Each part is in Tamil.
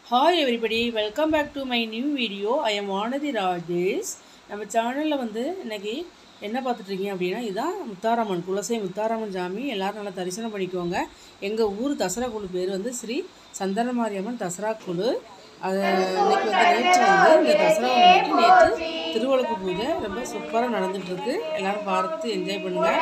hi everybody welcome back to my new video I am Vanathi Rajesh நம்ம சேனலில் வந்து இன்னைக்கு என்ன பார்த்துட்ருக்கீங்க அப்படின்னா இதுதான் முத்தாரம்மன் குலசை முத்தாரம்மன் சாமி எல்லாரும் நல்லா தரிசனம் பண்ணிக்கோங்க எங்கள் ஊர் தசரா குழு பேர் வந்து ஸ்ரீ சந்தன மாரியம்மன் தசரா குழு அது இன்னைக்கு வந்து நேற்று வந்து இந்த தசரா வந்துட்டு நேற்று திருவழுக்கு பூஜை ரொம்ப சூப்பராக நடந்துகிட்ருக்கு எல்லாரும் பார்த்து என்ஜாய் பண்ணுங்கள்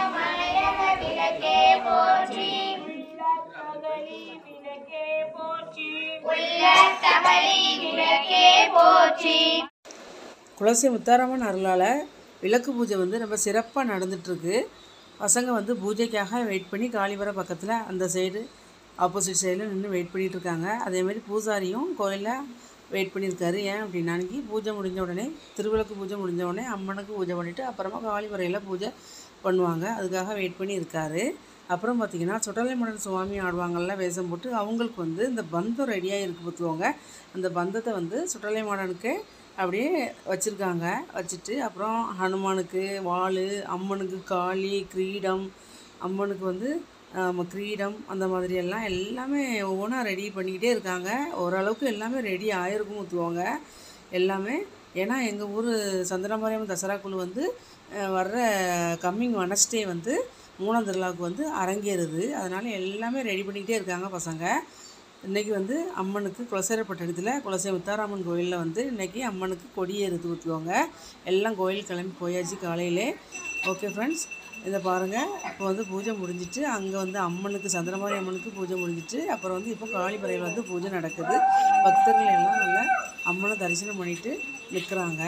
குலசை முத்தாரம்மன் அருளால் விளக்கு பூஜை வந்து ரொம்ப சிறப்பாக நடந்துகிட்ருக்கு பசங்க வந்து பூஜைக்காக வெயிட் பண்ணி காளிவர பக்கத்தில் அந்த சைடு ஆப்போசிட் சைடில் நின்று வெயிட் பண்ணிட்டு இருக்காங்க அதேமாதிரி பூசாரியும் கோயிலில் வெயிட் பண்ணியிருக்காரு ஏன் அப்படின்னா அன்னைக்கு பூஜை முடிஞ்ச உடனே திருவிளக்கு பூஜை முடிஞ்ச உடனே அம்மனுக்கு பூஜை பண்ணிவிட்டு அப்புறமா காளிவரையில் பூஜை பண்ணுவாங்க அதுக்காக வெயிட் பண்ணி இருக்காரு அப்புறம் பார்த்தீங்கன்னா சுடலை மடல் சுவாமி ஆடுவாங்கள்ல வேஷம் போட்டு அவங்களுக்கு வந்து இந்த பந்தம் ரெடியாக இருக்கு பார்த்துக்கோங்க அந்த பந்தத்தை வந்து சுடலை மாடனுக்கு அப்படியே வச்சுருக்காங்க வச்சுட்டு அப்புறம் ஹனுமானுக்கு வாள் அம்மனுக்கு காளி கிரீடம் அம்மனுக்கு வந்து ஆம், கிரீடம் அந்த மாதிரி எல்லாம் எல்லாமே ஒவ்வொன்றா ரெடி பண்ணிக்கிட்டே இருக்காங்க ஓரளவுக்கு எல்லாமே ரெடி ஆயிருக்கும் ஊற்றுவாங்க எல்லாமே ஏன்னா எங்கள் ஊர் சந்திரமாரியம் தசரா குழு வந்து அஹ், வர்ற கம்மிங் வெனஸ்டே வந்து மூணாம் திருவிழாவுக்கு வந்து அரங்கேறுது அதனால் எல்லாமே ரெடி பண்ணிக்கிட்டே இருக்காங்க பசங்க இன்றைக்கி வந்து அம்மனுக்கு குலசேரப்பட்டணத்தில் குலசை முத்தாராமன் கோயிலில் வந்து இன்றைக்கி அம்மனுக்கு கொடியேறுது ஊற்றுவாங்க எல்லாம் கோயில் கிளம்பி போயாச்சு காலையிலே ஓகே ஃப்ரெண்ட்ஸ் இதை பாருங்கள் இப்போ வந்து பூஜை முடிஞ்சிட்டு அங்கே வந்து அம்மனுக்கு சந்திரமாரி அம்மனுக்கு பூஜை முடிஞ்சிட்டு அப்புறம் வந்து இப்போ காளிப்பறையில் வந்து பூஜை நடக்குது பக்தர்கள் எல்லாம் நல்லா அம்மனை தரிசனம் பண்ணிட்டு நிற்கிறாங்க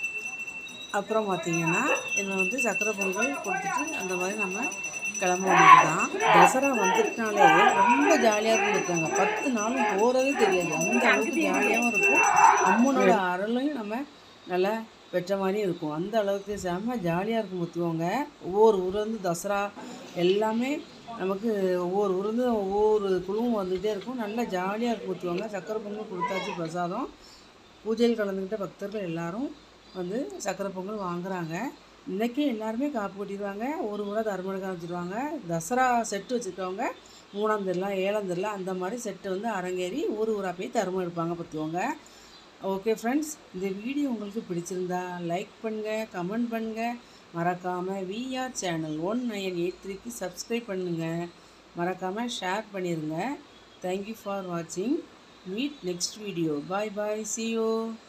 அப்புறம் பார்த்தீங்கன்னா இதில் வந்து சக்கரை பொங்கல் கொடுத்துட்டு அந்த மாதிரி நம்ம கிளம்ப வேண்டியது தான் தசரா வந்துட்டுனாலே ரொம்ப ஜாலியாக இருக்காங்க பத்து நாளும் போகிறதே தெரியாது அந்த அளவுக்கு ஜாலியாகவும் இருக்கும் அம்மனோட அருளையும் நம்ம நல்லா பெற்ற மாதிரியும் இருக்கும் அந்த அளவுக்கு செம்ம ஜாலியாக இருக்கும் முத்துவாங்க ஒவ்வொரு ஊர்லேருந்து தசரா எல்லாமே நமக்கு ஒவ்வொரு ஊர்லேருந்து ஒவ்வொரு குழுவும் வந்துகிட்டே இருக்கும் நல்லா ஜாலியாக இருக்கும் ஊற்றுவாங்க சக்கரை பொங்கல் கொடுத்தாச்சு பிரசாதம் பூஜையில் கலந்துக்கிட்ட பக்தர்கள் எல்லாரும் வந்து சக்கரை பொங்கல் வாங்குறாங்க இன்றைக்கி எல்லாருமே காப்பு கொட்டிடுவாங்க ஒரு முறை தர்மடுக்கா வச்சுருவாங்க தசரா செட்டு வச்சுருக்கவங்க மூணாம் திருலாம் ஏழாம் திருலாம் அந்த மாதிரி செட்டு வந்து அரங்கேறி ஊர் ஊராக போய் தர்மம் எடுப்பாங்க பார்த்துக்கோங்க ஓகே ஃப்ரெண்ட்ஸ் இந்த வீடியோ உங்களுக்கு பிடிச்சிருந்தா லைக் பண்ணுங்கள் கமெண்ட் பண்ணுங்கள் மறக்காமல் VR channel one nine eight த்ரீக்கு சப்ஸ்கிரைப் பண்ணுங்கள் மறக்காமல் ஷேர் பண்ணிடுங்க தேங்க்யூ ஃபார் வாட்சிங் meet next video bye bye see you